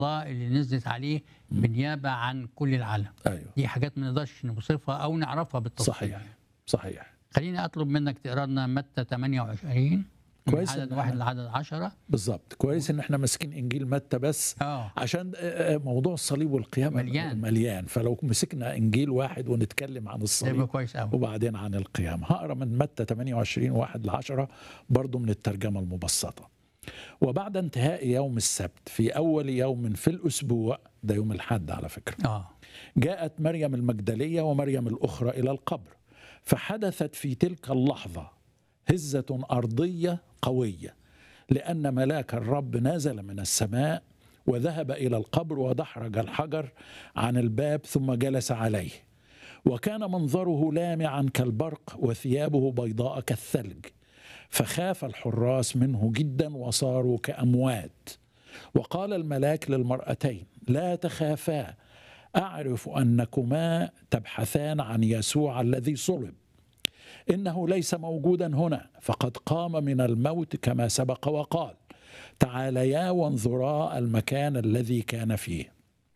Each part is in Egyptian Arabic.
الله اللي نزلت عليه بالنيابه عن كل العالم ايوه دي حاجات ما نقدرش نوصفها او نعرفها بالتفصيل صحيح صحيح خليني اطلب منك تقرا لنا متى 28 من كويس عدد إن واحد أنا- لعدد 10 بالظبط كويس ان احنا ماسكين انجيل متى بس اه عشان آه، آه، موضوع الصليب والقيامه مليان. مليان فلو مسكنا انجيل واحد ونتكلم عن ده يبقى الصليب كويس قوي وبعدين عن القيامة هقرا من متى 28 واحد لعشرة برضو من الترجمة المبسطة وبعد انتهاء يوم السبت في أول يوم في الأسبوع ده يوم الحد على فكرة اه جاءت مريم المجدلية ومريم الأخرى إلى القبر فحدثت في تلك اللحظة هزة أرضية قوية لأن ملاك الرب نزل من السماء وذهب إلى القبر ودحرج الحجر عن الباب ثم جلس عليه وكان منظره لامعا كالبرق وثيابه بيضاء كالثلج فخاف الحراس منه جدا وصاروا كأموات وقال الملاك للمرأتين لا تخافا أعرف أنكما تبحثان عن يسوع الذي صلب إنه ليس موجودا هنا فقد قام من الموت كما سبق وقال تعاليا وانظرا المكان الذي كان فيه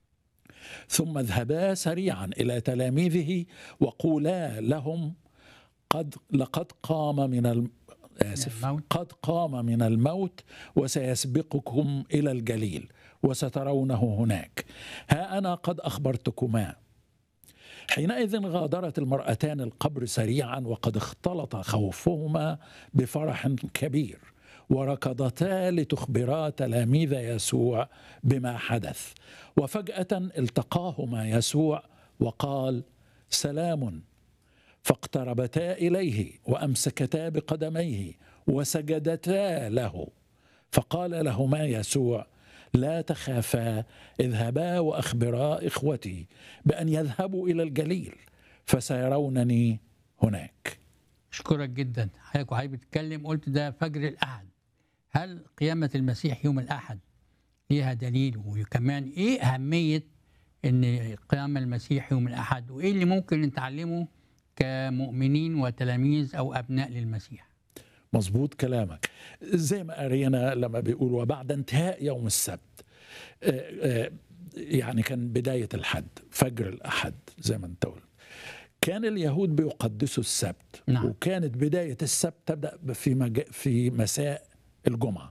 ثم اذهبا سريعا إلى تلاميذه وقولا لهم قد لقد قام من الم... آسف الموت. قد قام من الموت وسيسبقكم إلى الجليل وسترونه هناك ها أنا قد أخبرتكما حينئذ غادرت المرأتان القبر سريعا وقد اختلط خوفهما بفرح كبير وركضتا لتخبرا تلاميذ يسوع بما حدث وفجأة التقاهما يسوع وقال سلام فاقتربتا إليه وأمسكتا بقدميه وسجدتا له فقال لهما يسوع لا تخافا اذهبا واخبرا اخوتي بان يذهبوا الى الجليل فسيرونني هناك اشكرك جدا حضرتك وحضرتك بتتكلم قلت ده فجر الاحد هل قيامه المسيح يوم الاحد ليها دليل وكمان ايه اهميه ان قيام المسيح يوم الاحد وايه اللي ممكن نتعلمه كمؤمنين وتلاميذ او ابناء للمسيح مظبوط كلامك زي ما قرينا لما بيقول وبعد انتهاء يوم السبت آه، آه، يعني كان بداية الحد فجر الأحد زي ما انت قلت كان اليهود بيقدسوا السبت نعم. وكانت بداية السبت تبدأ في مج... في مساء الجمعة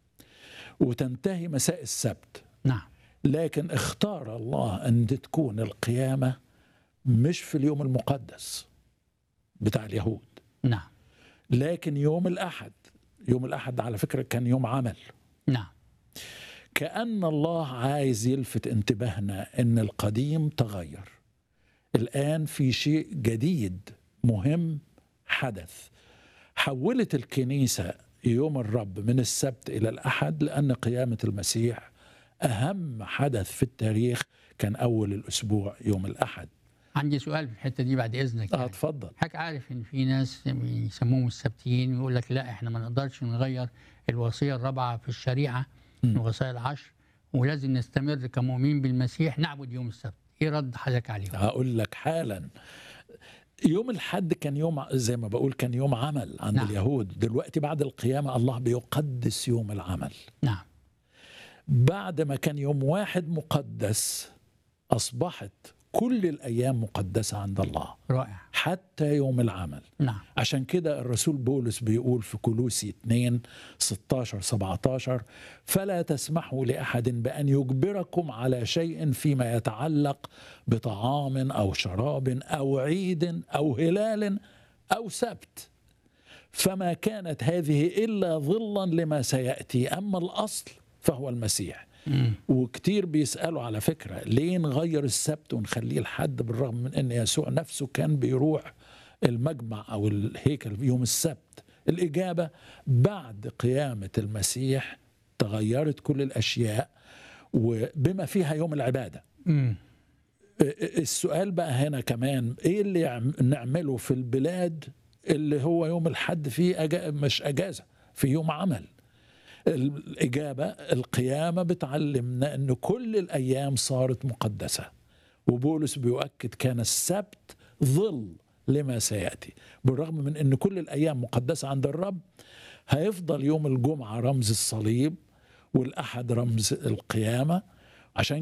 وتنتهي مساء السبت نعم لكن اختار الله أن تكون القيامة مش في اليوم المقدس بتاع اليهود نعم لكن يوم الأحد يوم الأحد على فكرة كان يوم عمل نعم كأن الله عايز يلفت انتباهنا أن القديم تغير الآن في شيء جديد مهم حدث حولت الكنيسة يوم الرب من السبت إلى الأحد لأن قيامة المسيح أهم حدث في التاريخ كان أول الأسبوع يوم الأحد عندي سؤال في الحته دي بعد اذنك آه يعني. اتفضل حضرتك عارف ان في ناس يسموهم السبتيين ويقول لك لا احنا ما نقدرش نغير الوصيه الرابعه في الشريعه من الوصايا العشر ولازم نستمر كمؤمنين بالمسيح نعبد يوم السبت ايه رد حضرتك عليهم هقول لك حالا يوم الحد كان يوم زي ما بقول كان يوم عمل عند نعم. نعم. اليهود دلوقتي بعد القيامة الله بيقدس يوم العمل نعم بعد ما كان يوم واحد مقدس أصبحت كل الأيام مقدسة عند الله رائع حتى يوم العمل نعم عشان كده الرسول بولس بيقول في كلوسي 2 16 17 فلا تسمحوا لأحد بأن يجبركم على شيء فيما يتعلق بطعام أو شراب أو عيد أو هلال أو سبت فما كانت هذه إلا ظلا لما سيأتي أما الأصل فهو المسيح مم. وكتير بيسألوا على فكرة ليه نغير السبت ونخليه الحد بالرغم من أن يسوع نفسه كان بيروح المجمع أو الهيكل يوم السبت الإجابة بعد قيامة المسيح تغيرت كل الأشياء وبما فيها يوم العبادة مم. السؤال بقى هنا كمان ايه اللي يعم- نعمله في البلاد اللي هو يوم الحد فيه أجا مش اجازه في يوم عمل الاجابه القيامه بتعلمنا ان كل الايام صارت مقدسه وبولس بيؤكد كان السبت ظل لما سياتي بالرغم من ان كل الايام مقدسه عند الرب هيفضل يوم الجمعه رمز الصليب والاحد رمز القيامه عشان